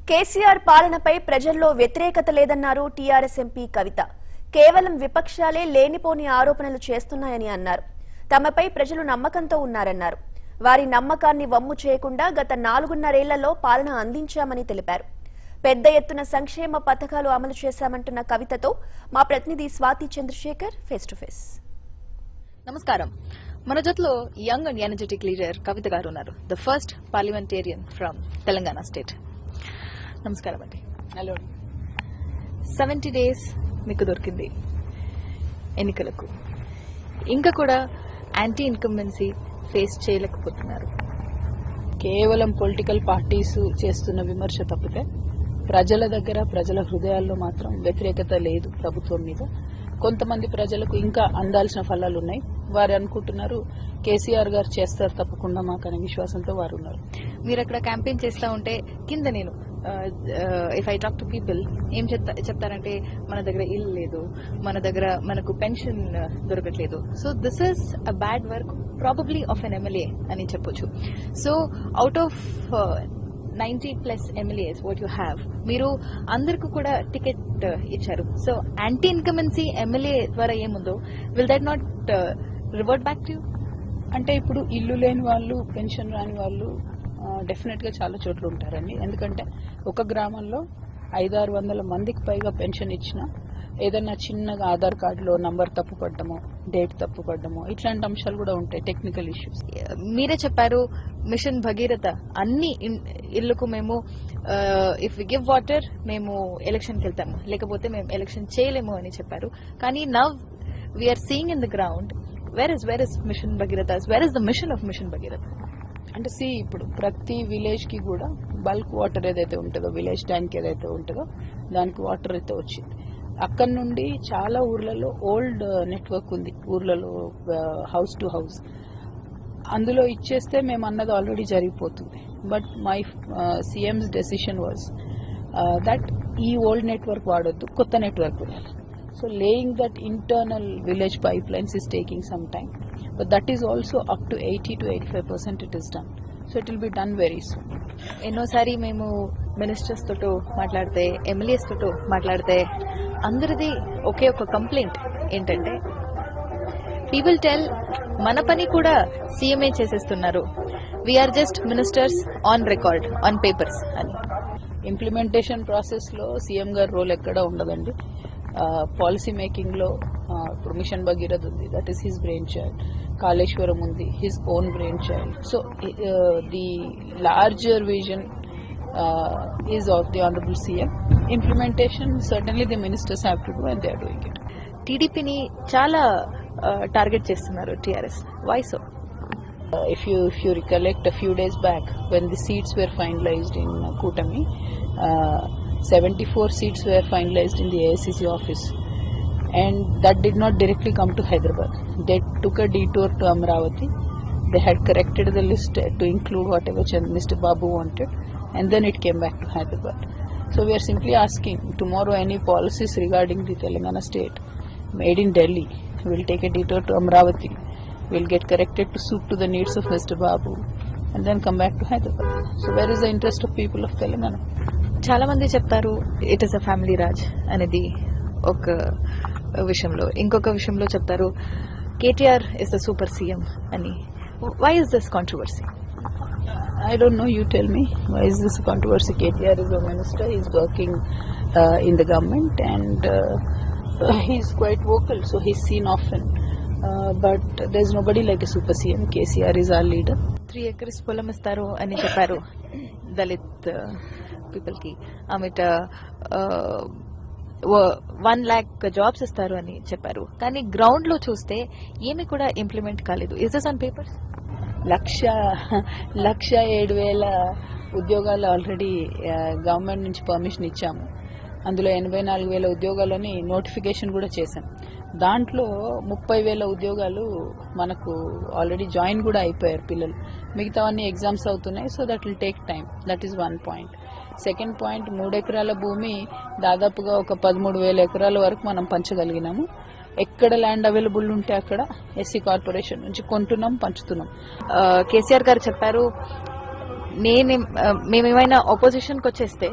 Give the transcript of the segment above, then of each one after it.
కేసీఆర్ పాలనపై ప్రజల్లో వ్యతిరేకత లేదన్నారు టీఆర్ఎస్ ఎంపీ కవిత కేవలం విపక్షాలే లేనిపోని ఆరోపణలు చేస్తున్నాయని అన్నారు తమపై ప్రజలు నమ్మకంతో ఉన్నారన్నారు వారి నమ్మకాన్ని వమ్ము చేయకుండా గత నాలుగున్నరేళ్లలో పాలన అందించామని తెలిపారు పెద్ద ఎత్తున సంక్షేమ పథకాలు అమలు చేశామంటున్న కవితతో మా ప్రతినిధి Swathi Chandrashekar face to face నమస్కారం మన జట్లో young and energetic leader Kavitha గారు ఉన్నారు the first parliamentarian from Telangana state నమస్కారం అండి హలో సెవెంటీ డేస్ మీకు దొరికింది ఎన్నికలకు ఇంకా కూడా యాంటీ ఇన్కంబెన్సీ ఫేస్ చేయలేకపోతున్నారు కేవలం పొలిటికల్ పార్టీస్ చేస్తున్న విమర్శ తప్పితే ప్రజల దగ్గర ప్రజల హృదయాల్లో మాత్రం వ్యతిరేకత లేదు ప్రభుత్వం మీద కొంతమంది ప్రజలకు ఇంకా అందాల్సిన ఫలాలు ఉన్నాయి వారు అనుకుంటున్నారు కేసీఆర్ గారు చేస్తారు తప్పకుండా మాకు అనే విశ్వాసంతో వారు ఉన్నారు మీరు అక్కడ క్యాంపెయిన్ చేస్తా ఉంటే కింద నేను if I talk to people ఏం చెప్తా చెప్తారంటే మన దగ్గర ఇల్లు లేదు మన దగ్గర మనకు పెన్షన్ దొరకట్లేదు so this is a bad work probably of an MLA అని చెప్పొచ్చు so out of ninety plus MLAs what you have మీరు అందరికి కూడా టికెట్ ఇచ్చారు సో యాంటీ ఇన్కమెన్సీ ఎమ్మెల్యే ద్వారా ఏముందో will that not revert back to అంటే ఇప్పుడు ఇల్లు లేని వాళ్ళు పెన్షన్ రాని వాళ్ళు డెఫినెట్ గా చాలా చోట్ల ఉంటారండి ఎందుకంటే ఒక గ్రామంలో ఐదారు వందల మందికి పైగా పెన్షన్ ఇచ్చిన ఏదైనా చిన్నగా ఆధార్ కార్డులో నంబర్ తప్పు పడ్డమో డేట్ తప్పు పడ్డమో ఇట్లాంటి అంశాలు కూడా ఉంటాయి టెక్నికల్ ఇష్యూస్ మీరే చెప్పారు మిషన్ భగీరథ అన్ని ఇన్- ఇళ్లకు మేము ఇఫ్ వి గివ్ వాటర్ మేము ఎలక్షన్ కి వెళ్తాము లేకపోతే మేము ఎలక్షన్ చేయలేము అని చెప్పారు కానీ now we are seeing in the ground where is where is mission Bhagiratha where is the mission of mission Bhagiratha అంటే సి ఇప్పుడు ప్రతి విలేజ్ కి కూడా బల్క్ వాటర్ ఏదైతే ఉంటుందో విలేజ్ ట్యాంక్ ఏదైతే ఉంటుందో దానికి వాటర్ అయితే వచ్చింది అక్కడ నుండి చాలా ఊర్లలో ఓల్డ్ నెట్వర్క్ ఉంది ఊర్లలో హౌస్ టు హౌస్ అందులో ఇచ్చేస్తే మేము అన్నది ఆల్రెడీ జరిగిపోతుంది but my CM's decision was that ఈ ఓల్డ్ నెట్వర్క్ వాడొద్దు కొత్త నెట్వర్క్ ఉండాలి so laying that internal village pipe lines is taking some time but that is also up to eighty to eighty five percent it is done so it will be done very soon ఎన్నోసారి మేము ministers తోటో మాట్లాడితే MLAs తోటో మాట్లాడితే అందరిది ఒకే ఒక complaint ఏంటంటే people tell మన పని కూడా సీఎంఏ చేసేస్తున్నారు we are just ministers on record on papers అని ఇంప్లిమెంటేషన్ ప్రాసెస్ లో సీఎం గారి రోల్ ఎక్కడ ఉండదండి పాలసీ మేకింగ్ లో ఆ, ఇప్పుడు మిషన్ భగీరథ ఉంది that is his brain child Kaleshwaram ఉంది his own brain child so the larger vision is of the honourable CM implementation certainly the ministers have to do and they are doing it టీడీపీని చాలా target చేస్తున్నారు TRS why so Uh, if you if you recollect a few days back when the seats were finalized in uh, Kutami, uh, 74 seats were finalized in the AICC office, and that did not directly come to Hyderabad. They took a detour to Amravati. They had corrected the list uh, to include whatever Chand- Mr. Babu wanted, and then it came back to Hyderabad. So we are simply asking tomorrow any policies regarding the Telangana state made in Delhi will take a detour to Amravati will get corrected to suit to the needs of Mr. Babu and then come back to Hyderabad. So where is the interest of people of Telangana? చాలా మంది చెప్తారు it is a family raj అనేది ఒక విషయంలో ఇంకొక విషయంలో చెప్తారు KTR is the super CM అని why is this controversy I don't know, you tell me. Why is this a controversy? KTR is a minister, he's working uh, in the government and uh, he's quite vocal, so he's seen often. Uh, but there's nobody like a super CM. KCR is our leader. Three acres పొలం ఇస్తారు అని చెప్పారు Dalit people కి ఆమెట one lakh jobs ఇస్తారు అని చెప్పారు కానీ ground లో చూస్తే ఏమి కూడా ఇంప్లిమెంట్ కాలేదు ఇస్ దిస్ ఆన్ పేపర్స్ లక్ష లక్ష ఏడు వేల ఉద్యోగాలు ఆల్రెడీ గవర్నమెంట్ నుంచి పర్మిషన్ ఇచ్చాము అందులో ఎనభై నాలుగు వేల ఉద్యోగాలని నోటిఫికేషన్ కూడా చేశాం దాంట్లో ముప్పై వేల ఉద్యోగాలు మనకు ఆల్రెడీ జాయిన్ కూడా అయిపోయారు పిల్లలు మిగతావన్నీ ఎగ్జామ్స్ అవుతున్నాయి so that will take time that is one point second point మూడు ఎకరాల భూమి దాదాపుగా ఒక పదమూడు వేల ఎకరాల వరకు మనం పంచగలిగినాము ఎక్కడ ల్యాండ్ అవైలబుల్ ఉంటే అక్కడ ఎస్సీ కార్పొరేషన్ నుంచి కొంటున్నాం పంచుతున్నాం కేసీఆర్ గారు చెప్పారు నేను మేమేమైనా ఆపోజిషన్ కి వచ్చేస్తే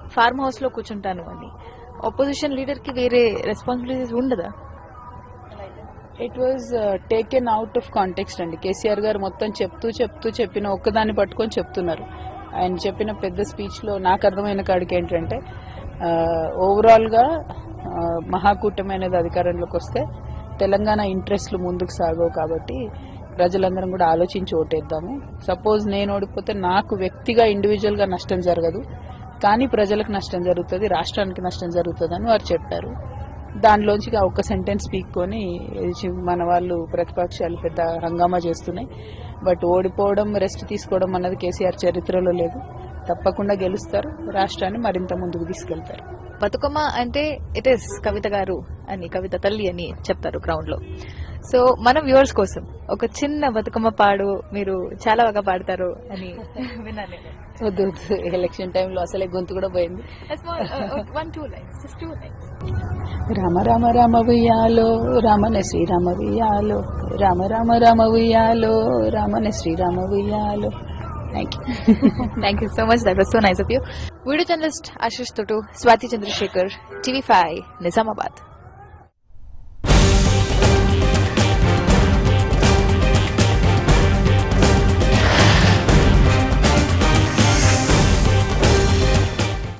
ఫార్మ్ హౌస్ లో కూర్చుంటాను అని ఆపోజిషన్ లీడర్ కి వేరే రెస్పాన్సిబిలిటీస్ ఉండదా it was taken out of context అండి కేసీఆర్ గారు మొత్తం చెప్తూ చెప్తూ చెప్పిన ఒక్కదాన్ని పట్టుకొని చెప్తున్నారు ఆయన చెప్పిన పెద్ద స్పీచ్ లో నాకు అర్థమైన కాడికి ఏంటంటే ఓవరాల్ గా ఆ, మహాకూటమి అనేది అధికారంలోకి వస్తే తెలంగాణ ఇంట్రెస్ట్లు ముందుకు సాగవు కాబట్టి ప్రజలందరం కూడా ఆలోచించి ఓటేద్దాము సపోజ్ నేను ఓడిపోతే నాకు వ్యక్తిగా ఇండివిజువల్ గా నష్టం జరగదు కానీ ప్రజలకు నష్టం జరుగుతుంది రాష్ట్రానికి నష్టం జరుగుతుంది అని వారు చెప్పారు దానిలోంచి ఆ ఒక్క సెంటెన్స్ పీక్కొని ఇది మన వాళ్ళు ప్రతిపక్షాలు పెద్ద హంగామా చేస్తున్నాయి బట్ ఓడిపోవడం రెస్ట్ తీసుకోవడం అన్నది కేసీఆర్ చరిత్రలో లేదు తప్పకుండా గెలుస్తారు రాష్ట్రాన్ని మరింత ముందుకు తీసుకెళ్తారు బతుకమ్మ అంటే ఇట్ ఇస్ కవిత గారు అని కవిత తల్లి అని చెప్తారు గ్రౌండ్ లో సో మన వ్యూవర్స్ కోసం ఒక చిన్న బతుకమ్మ పాడు మీరు చాలా బాగా పాడతారు అని విన్నాను నేను వద్దు వద్దు ఎలక్షన్ టైంలో అసలే గొంతు కూడా పోయింది one two lines just two lines Rama Rama Rama ఉయ్యాలో రామన శ్రీరామ ఉయ్యాలో రామ రామ రామ ఉయ్యాలో రామన శ్రీరామ ఉయ్యాలో thank you thank you so much that was so nice of you video journalist Ashish తోటు స్వాతి చంద్రశేఖర్ టీవీ ఫైవ్ నిజామాబాద్